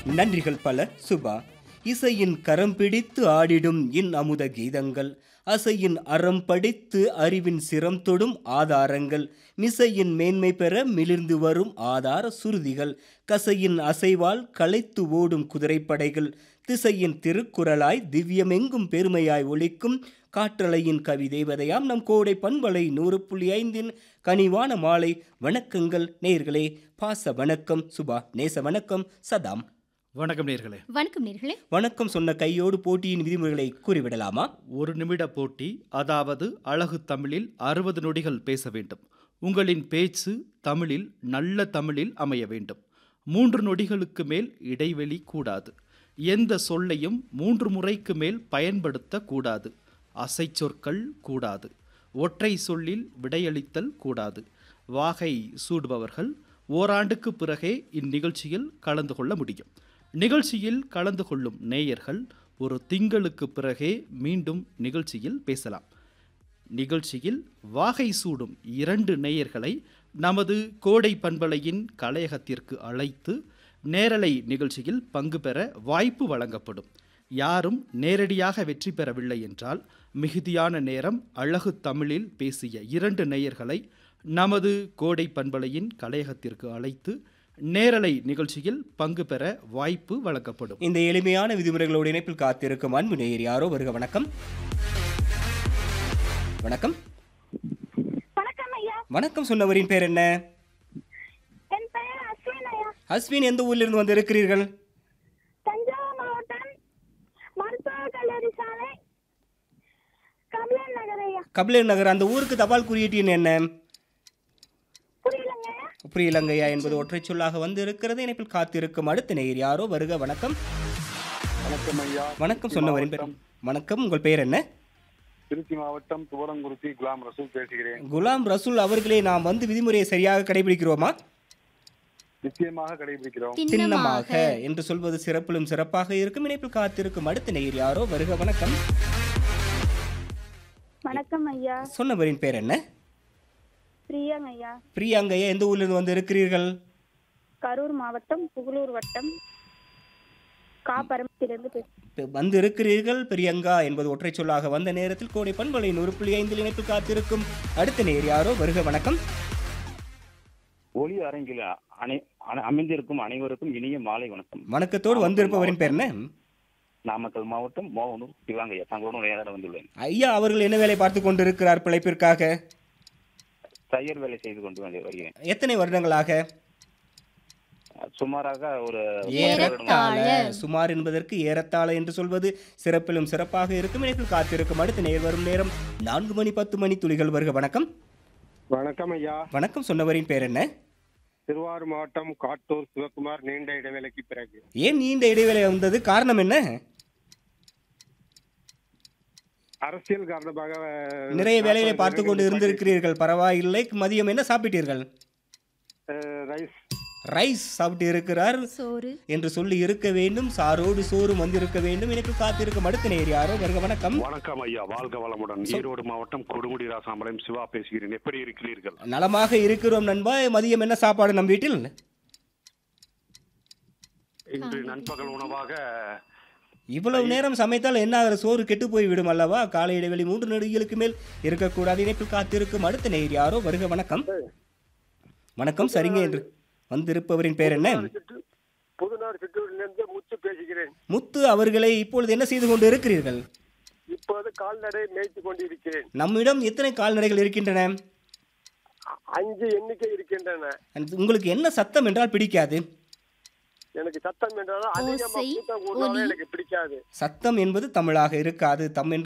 நன்றிகள் பல சுபா இசையின் கரம் பிடித்து ஆடிடும் இன் அமுத கீதங்கள் அசையின் அறம் படித்து அறிவின் சிரம் தொடும் ஆதாரங்கள் மிசையின் மேன்மை பெற மிளிர்ந்து வரும் ஆதார சுருதிகள் கசையின் அசைவால் களைத்து ஓடும் குதிரைப்படைகள் திசையின் திருக்குறளாய் திவ்யமெங்கும் பெருமையாய் ஒலிக்கும் காற்றலையின் கவி தேவதையாம் நம் கோடை பண்பலை நூறு புள்ளி ஐந்தின் கனிவான மாலை வணக்கங்கள் நேர்களே பாச வணக்கம் சுபா நேச வணக்கம் சதாம் வணக்கம் நேர்களே வணக்கம் நேர்களே வணக்கம் சொன்ன கையோடு போட்டியின் விதிமுறைகளை கூறிவிடலாமா ஒரு நிமிட போட்டி அதாவது அழகு தமிழில் அறுபது நொடிகள் பேச வேண்டும் உங்களின் பேச்சு தமிழில் நல்ல தமிழில் அமைய வேண்டும் மூன்று நொடிகளுக்கு மேல் இடைவெளி கூடாது எந்த சொல்லையும் மூன்று முறைக்கு மேல் பயன்படுத்த கூடாது அசைச்சொற்கள் கூடாது ஒற்றை சொல்லில் விடையளித்தல் கூடாது வாகை சூடுபவர்கள் ஓராண்டுக்கு பிறகே இந்நிகழ்ச்சியில் கலந்து கொள்ள முடியும் நிகழ்ச்சியில் கலந்து கொள்ளும் நேயர்கள் ஒரு திங்களுக்கு பிறகே மீண்டும் நிகழ்ச்சியில் பேசலாம் நிகழ்ச்சியில் வாகை சூடும் இரண்டு நேயர்களை நமது கோடை பண்பலையின் கலையகத்திற்கு அழைத்து நேரலை நிகழ்ச்சியில் பங்கு பெற வாய்ப்பு வழங்கப்படும் யாரும் நேரடியாக வெற்றி பெறவில்லை என்றால் மிகுதியான நேரம் அழகு தமிழில் பேசிய இரண்டு நேயர்களை நமது கோடை பண்பலையின் கலையகத்திற்கு அழைத்து நேரலை நிகழ்ச்சியில் பங்கு பெற வாய்ப்பு வழங்கப்படும் இந்த எளிமையான விதிமுறைகளோடு இணைப்பில் காத்திருக்கும் அன்பு நேயர் யாரோ வருக வணக்கம் வணக்கம் வணக்கம் ஐயா வணக்கம் சொன்னவரின் பேர் என்ன என் பெயர் அஸ்வின் ஐயா அஸ்வின் எந்த ஊரிலிருந்து வந்திருக்கிறீர்கள் தஞ்சாவூர் மாவட்டம் மருத்துவக் கல்லூரி சாலை கபிலன் நகர் ஐயா கபிலர் நகர் அந்த ஊருக்கு தபால் குறியீட்டு எண் என்ன புரியலங்க ஐயா புரியலங்கையா என்பது ஒற்றை சொல்லாக வந்து இருக்கிறது இணைப்பில் காத்திருக்கும் அடுத்த நேயர் யாரோ வருக வணக்கம் வணக்கம் ஐயா வணக்கம் சொன்னவரின் பேர் வணக்கம் உங்கள் பெயர் என்ன திருச்சி மாவட்டம் துவரங்குறிச்சி குலாம் ரசூல் பேசுகிறேன் குலாம் ரசூல் அவர்களே நாம் வந்து விதிமுறையை சரியாக கடைபிடிக்கிறோமா நிச்சயமாக கடைபிடிக்கிறோம் திண்ணமாக என்று சொல்வது சிறப்பிலும் சிறப்பாக இருக்கும் இணைப்பில் காத்திருக்கும் அடுத்த நேயர் யாரோ வருக வணக்கம் வணக்கம் ஐயா சொன்னவரின் பேர் என்ன பிரியாங்க ஐயா பிரியாங்கையா எந்த ஊரிலிருந்து வந்து இருக்கிறீர்கள் கரூர் மாவட்டம் புகழூர் வட்டம் காப்பரமத்திலிருந்து பேசுகிறேன் இப்ப வந்து இருக்கிறீர்கள் பிரியங்கா என்பது ஒற்றை சொல்லாக வந்த நேரத்தில் கோடை பண்பலை நூறு புள்ளி ஐந்தில் இணைப்பில் காத்திருக்கும் அடுத்த நேயர் யாரோ வருக வணக்கம் ஒளி அரங்கில் அனை அன- அமைந்திருக்கும் அனைவருக்கும் இனிய மாலை வணக்கம் வணக்கத்தோடு வந்திருப்பவரின் பேர் என்ன நாமக்கல் மாவட்டம் மோகனூர் சிவாங்கய்யா தங்களோடு விளையாட வந்துள்ளேன் ஐயா அவர்கள் என்ன வேலை பார்த்து கொண்டிருக்கிறார் பிழைப்பிற்காக தையர் வேலை செய்து கொண்டு வந்து வருகிறேன் எத்தனை வருடங்களாக சுமாராக ஒரு ஏறத்தாழ சுமார் என்பதற்கு ஏறத்தாழ என்று சொல்வது சிறப்பிலும் சிறப்பாக இருக்கும் இணைப்பில் காத்திருக்கும் அடுத்த நேர் வரும் நேரம் நான்கு மணி பத்து மணி துளிகள் வருக வணக்கம் வணக்கம் ஐயா வணக்கம் சொன்னவரின் பேர் என்ன திருவாரூர் மாவட்டம் காட்டூர் சிவகுமார் நீண்ட இடைவேளைக்கு பிறகு ஏன் நீண்ட இடைவேளை வந்தது காரணம் என்ன அரசியல் காரணமாக அஹ், நிறைய வேலைகளை நாற்பது பார்த்து கொண்டு நிமிடங்கள் இருந்திருக்கிறீர்கள் பரவாயில்லை மதியம் என்ன சாப்பிட்டீர்கள் அஹ், ரைஸ் ரைஸ் சாப்பிட்டு இருக்கிறார் சோறு என்று சொல்லி இருக்க வேண்டும் சாரோடு சோறும் வந்திருக்க வேண்டும் எனக்கு காத்திருக்கும் அடுத்த நேர் யாரோ வருக வணக்கம் வணக்கம் ஐயா வாழ்க வளமுடன் ஈரோடு மாவட்டம் கொடுமுடி ராசாமலையம் சிவா பேசுகிறேன் எப்படி இருக்கிறீர்கள் நலமாக இருக்கிறோம் நண்பா மதியம் என்ன சாப்பாடு நம் வீட்டில் இன்று நண்பகல் உணவாக இவ்வளவு நேரம் சமைத்தால் என்ன ஆகிற சோறு கெட்டு போய் விடும் அல்லவா காலை இடைவெளி மூன்று நொடிகளுக்கு மேல் இருக்கக்கூடாது இணைப்பில் காத்திருக்கும் அடுத்த நேர் யாரோ வருக வணக்கம் வணக்கம் சரிங்க என்று வந்திருப்பவரின் பேர் என்ன புதுநாடு சிற்றூரிலிருந்து முத்து பேசுகிறேன் முத்து அவர்களை இப்பொழுது என்ன செய்து கொண்டு இருக்கிறீர்கள் இப்போது கால்நடை மேய்த்து கொண்டிருக்கிறேன் நம்மிடம் எத்தனை கால்நடைகள் இருக்கின்றன அஞ்சு எண்ணிக்கை இருக்கின்றன அந்த- உங்களுக்கு என்ன சத்தம் என்றால் பிடிக்காது எனக்கு சத்தம் என்றாலும் அதிகமா ஓசை, கூட்டம் கூடுனாலும் ஒலி. எனக்கு பிடிக்காது சத்தம் என்பது தமிழாக இருக்காது தம் என்று